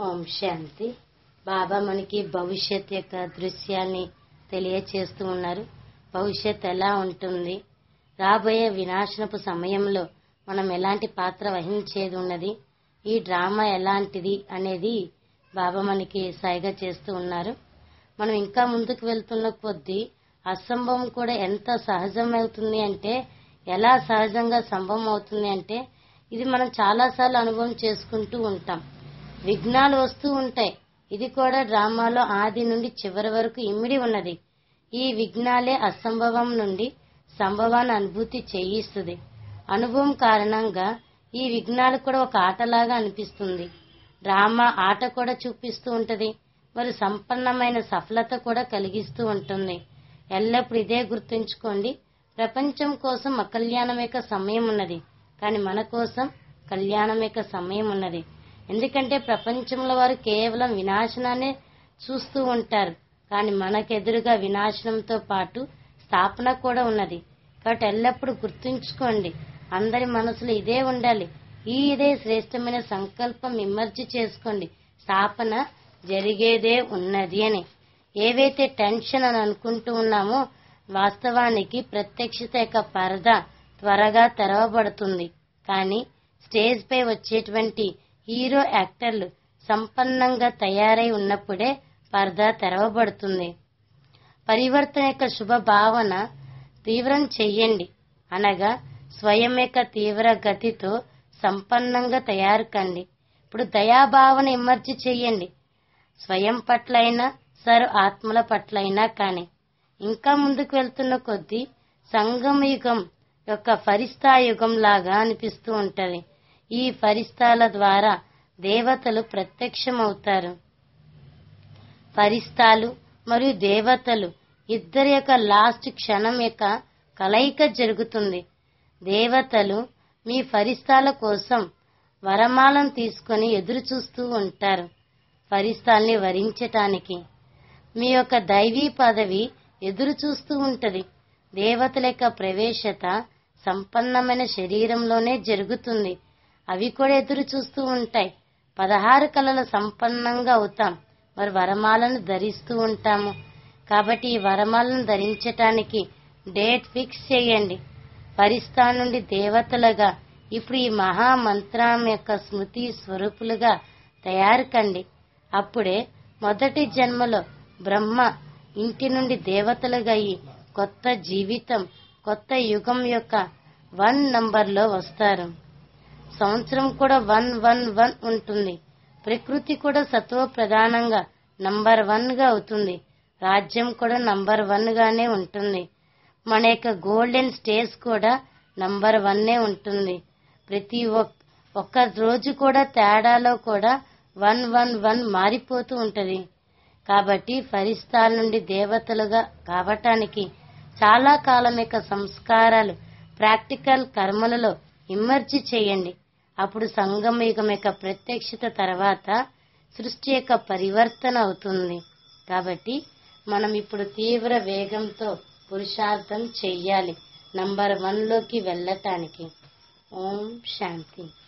ఓం శాంతి బాబా మనకి భవిష్యత్ యొక్క దృశ్యాన్ని తెలియచేస్తూ ఉన్నారు భవిష్యత్ ఎలా ఉంటుంది రాబోయే వినాశనపు సమయంలో మనం ఎలాంటి పాత్ర వహించేది ఉన్నది ఈ డ్రామా ఎలాంటిది అనేది బాబా మనకి సైగ చేస్తూ ఉన్నారు మనం ఇంకా ముందుకు వెళ్తున్న కొద్దీ అసంభవం కూడా ఎంత సహజమవుతుంది అంటే ఎలా సహజంగా సంభవం అవుతుంది అంటే ఇది మనం చాలాసార్లు అనుభవం చేసుకుంటూ ఉంటాం విఘ్నాలు వస్తూ ఉంటాయి ఇది కూడా డ్రామాలో ఆది నుండి చివరి వరకు ఇమిడి ఉన్నది ఈ విఘ్నాలే అసంభవం నుండి సంభవాన్ని అనుభూతి చేయిస్తుంది అనుభవం కారణంగా ఈ విఘ్నాలు కూడా ఒక ఆటలాగా అనిపిస్తుంది డ్రామా ఆట కూడా చూపిస్తూ ఉంటది మరి సంపన్నమైన సఫలత కూడా కలిగిస్తూ ఉంటుంది ఎల్లప్పుడు ఇదే గుర్తుంచుకోండి ప్రపంచం కోసం అకల్యాణం యొక్క సమయం ఉన్నది కానీ మన కోసం కళ్యాణం యొక్క సమయం ఉన్నది ఎందుకంటే ప్రపంచంలో వారు కేవలం వినాశనాన్ని చూస్తూ ఉంటారు కానీ మనకెదురుగా వినాశనంతో పాటు స్థాపన కూడా ఉన్నది కాబట్టి ఎల్లప్పుడూ గుర్తుంచుకోండి అందరి మనసులో ఇదే ఉండాలి ఈ ఇదే శ్రేష్టమైన సంకల్పం ఇమర్జీ చేసుకోండి స్థాపన జరిగేదే ఉన్నది అని ఏవైతే టెన్షన్ అని అనుకుంటూ ఉన్నామో వాస్తవానికి ప్రత్యక్షత యొక్క పరద త్వరగా తెరవబడుతుంది కానీ స్టేజ్ పై వచ్చేటువంటి హీరో యాక్టర్లు సంపన్నంగా తయారై ఉన్నప్పుడే పరదా తెరవబడుతుంది పరివర్తన యొక్క శుభ భావన తీవ్రం చెయ్యండి అనగా స్వయం యొక్క తీవ్ర గతితో సంపన్నంగా తయారు కండి ఇప్పుడు దయాభావన ఇమర్చి చెయ్యండి స్వయం పట్లైనా సరు ఆత్మల పట్లైనా కాని ఇంకా ముందుకు వెళ్తున్న కొద్దీ సంగమ యుగం యొక్క ఫరిస్తా యుగం లాగా అనిపిస్తూ ఉంటది ఈ ఫరిస్తాల ద్వారా దేవతలు ప్రత్యక్షమవుతారు ఫరిస్తాలు మరియు దేవతలు ఇద్దరి యొక్క లాస్ట్ క్షణం యొక్క కలయిక జరుగుతుంది దేవతలు మీ ఫరిస్తాల కోసం వరమాలను తీసుకొని ఎదురు చూస్తూ ఉంటారు ఫరిస్తాల్ని వరించటానికి మీ యొక్క దైవీ పదవి ఎదురు చూస్తూ ఉంటది దేవతల యొక్క ప్రవేశత సంపన్నమైన శరీరంలోనే జరుగుతుంది అవి కూడా ఎదురు చూస్తూ ఉంటాయి పదహారు కళల సంపన్నంగా అవుతాం మరి వరమాలను ధరిస్తూ ఉంటాము కాబట్టి ఈ వరమాలను ధరించటానికి డేట్ ఫిక్స్ చేయండి పరిస్థా నుండి దేవతలుగా ఇప్పుడు ఈ మహామంత్రం యొక్క స్మృతి స్వరూపులుగా తయారు కండి అప్పుడే మొదటి జన్మలో బ్రహ్మ ఇంటి నుండి దేవతలుగా అయి కొత్త జీవితం కొత్త యుగం యొక్క వన్ నంబర్లో వస్తారు సంవత్సరం కూడా వన్ వన్ వన్ ఉంటుంది ప్రకృతి కూడా సత్వ ప్రధానంగా నంబర్ వన్ గా అవుతుంది రాజ్యం కూడా నంబర్ వన్ గానే ఉంటుంది మన యొక్క గోల్డెన్ స్టేజ్ కూడా నంబర్ వన్నే ఉంటుంది ప్రతి ఒక్క రోజు కూడా తేడాలో కూడా వన్ వన్ వన్ మారిపోతూ ఉంటది కాబట్టి ఫరిస్తాల నుండి దేవతలుగా కావటానికి చాలా కాలం యొక్క సంస్కారాలు ప్రాక్టికల్ కర్మలలో ఇమ్మర్జి చేయండి అప్పుడు సంగమయుగం యొక్క ప్రత్యక్షత తర్వాత సృష్టి యొక్క పరివర్తన అవుతుంది కాబట్టి మనం ఇప్పుడు తీవ్ర వేగంతో పురుషార్థం చెయ్యాలి నంబర్ వన్ లోకి వెళ్ళటానికి ఓం శాంతి